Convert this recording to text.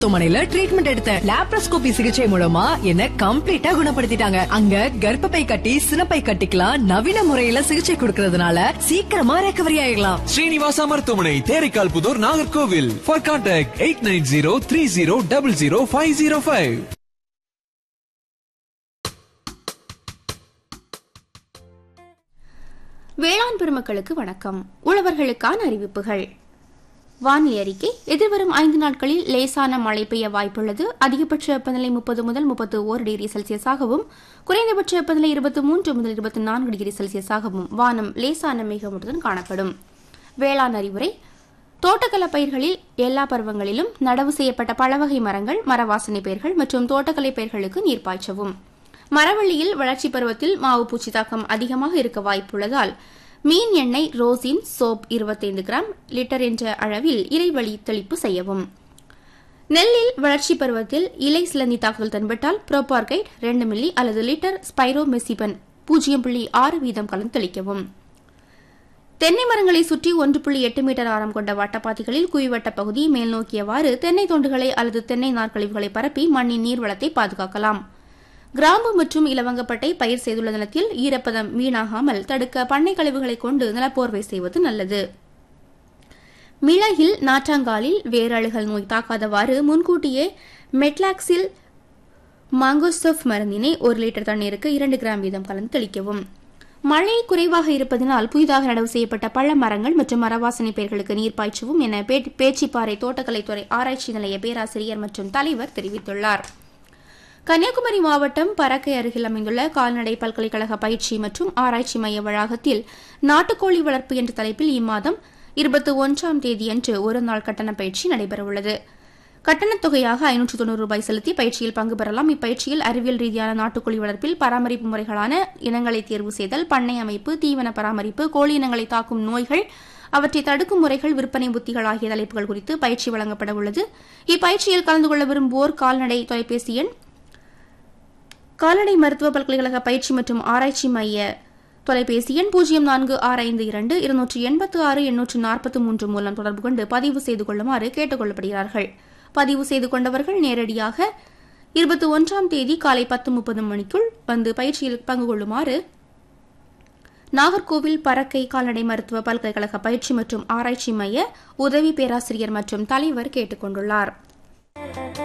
மருத்துவமனையில ட்ரீட்மெண்ட் எடுத்தேன் லாப்ரோஸ்கோபி சிகிச்சை மூலமா என்ன கம்ப்ளீட்டா குணப்படுத்திட்டாங்க அங்க கர்ப்பப்பை கட்டி சினப்பை கட்டிக்கலாம் நவீன முறையில சிகிச்சை கொடுக்கறதுனால சீக்கிரமா ரெக்கவரி ஆயிடலாம் ஸ்ரீனிவாசா மருத்துவமனை Theraikal Puthur Nagercoil for contact eight nine zero three zero double zero five zero five வேளாண் பெருமக்களுக்கு வணக்கம் உழவர்களுக்கான அறிவிப்புகள் வானிலை அறிக்கை எதிர்வரும் ஐந்து நாட்களில் லேசான மழை பெய்ய வாய்ப்புள்ளது அதிகபட்ச வெப்பநிலை முப்பது முதல் முப்பத்து ஓரு டிகிரி செல்சியஸாகவும் குறைந்தபட்ச வெப்பநிலை இருபத்தி மூன்று முதல் இருபத்தி நான்கு டிகிரி செல்சியஸாகவும் வானம் லேசான மேகமூட்டத்துடன் காணப்படும் வேளாண் அறிவுரை தோட்டக்கலை பயிர்களில் எல்லா பருவங்களிலும் நடவு செய்யப்பட்ட பழவகை மரங்கள் மரவாசனை பயிர்கள் மற்றும் தோட்டக்கலை பயிர்களுக்கு நீர் பாய்ச்சவும் மரவள்ளியில் வளர்ச்சி பருவத்தில் மாவு பூச்சி தாக்கம் அதிகமாக இருக்க வாய்ப்புள்ளதால் மீன் எண்ணெய் ரோசின் சோப் 25 கிராம் லிட்டர் என்ற அளவில் இலைவழி தெளிப்பு செய்யவும் நெல்லில் வளர்ச்சி பருவத்தில் இலை சிலந்தி தாக்குதல் தென்பட்டால் புரோபார்கைட் ரெண்டு மில்லி அல்லது லிட்டர் ஸ்பைரோமெசிபன் பூஜ்ஜியம் புள்ளி ஆறு வீதம் கலந்து தெளிக்கவும் தென்னை மரங்களை சுற்றி ஒன்று புள்ளி எட்டு மீட்டர் ஆரம் கொண்ட வட்டப்பாத்திகளில் குவிவட்ட பகுதி மேல் நோக்கியவாறு தென்னை தொண்டுகளை அல்லது தென்னை நார்க்கழிவுகளை பரப்பி மண்ணின் நீர்வளத்தை பாதுகாக்கலாம் கிராம்பு மற்றும் இலவங்கப்பட்டை பயிர் செய்துள்ள நிலத்தில் ஈரப்பதம் வீணாகாமல் தடுக்க பண்ணை கழிவுகளை கொண்டு நிலப்போர்வை செய்வது நல்லது மிளகில் நாற்றாங்காலில் வேரழுகல் நோய் தாக்காதவாறு முன்கூட்டியே மெட்லாக்ஸில் மாங்கோஸ்டோப் மருந்தினை ஒரு லிட்டர் தண்ணீருக்கு இரண்டு கிராம் வீதம் கலந்து தெளிக்கவும் மழை குறைவாக இருப்பதனால் புதிதாக நடவு செய்யப்பட்ட பழ மரங்கள் மற்றும் மரவாசனை பயிர்களுக்கு நீர் பாய்ச்சவும் என பே- பேச்சிப்பாறை தோட்டக்கலைத்துறை ஆராய்ச்சி நிலைய பேராசிரியர் மற்றும் தலைவர் தெரிவித்துள்ளார் கன்னியாகுமரி மாவட்டம் பறக்கை அருகில் அமைந்துள்ள கால்நடை பல்கலைக்கழக பயிற்சி மற்றும் ஆராய்ச்சி மைய வளாகத்தில் நாட்டுக்கோழி வளர்ப்பு என்ற தலைப்பில் இம்மாதம் இருபத்தி ஒன்றாம் தேதியன்று ஒரு நாள் கட்டண பயிற்சி நடைபெறவுள்ளது கட்டணத் தொகையாக ஐநூற்று தொண்ணூறு ரூபாய் செலுத்தி பயிற்சியில் பங்கு பெறலாம் இப்பயிற்சியில் அறிவியல் ரீதியான நாட்டுக்கோழி வளர்ப்பில் பராமரிப்பு முறைகளான இனங்களை தேர்வு செய்தல் பண்ணை அமைப்பு தீவன பராமரிப்பு கோழி இனங்களை தாக்கும் நோய்கள் அவற்றை தடுக்கும் முறைகள் விற்பனை புத்திகள் ஆகிய தலைப்புகள் குறித்து பயிற்சி வழங்கப்பட உள்ளது இப்பயிற்சியில் கலந்து கொள்ள விரும்புவோர் கால்நடை தொலைபேசி எண் கால்நடை மருத்துவ பல்கலைக்கழக பயிற்சி மற்றும் ஆராய்ச்சி மைய தொலைபேசி எண் பூஜ்ஜியம் நான்கு ஆறு ஐந்து இரண்டு இருநூற்று எண்பத்து ஆறு எண்ணூற்று நாற்பத்தி மூன்று மூலம் தொடர்பு கொண்டு பதிவு செய்து கொள்ளுமாறு கேட்டுக் கொள்ளப்படுகிறார்கள் பதிவு செய்து கொண்டவர்கள் நேரடியாக இருபத்தி ஒன்றாம் தேதி காலை பத்து முப்பது மணிக்குள் வந்து பயிற்சியில் பங்கு கொள்ளுமாறு நாகர்கோவில் பறக்கை கால்நடை மருத்துவ பல்கலைக்கழக பயிற்சி மற்றும் ஆராய்ச்சி மைய உதவி பேராசிரியர் மற்றும் தலைவர் கேட்டுக் கொண்டுள்ளார்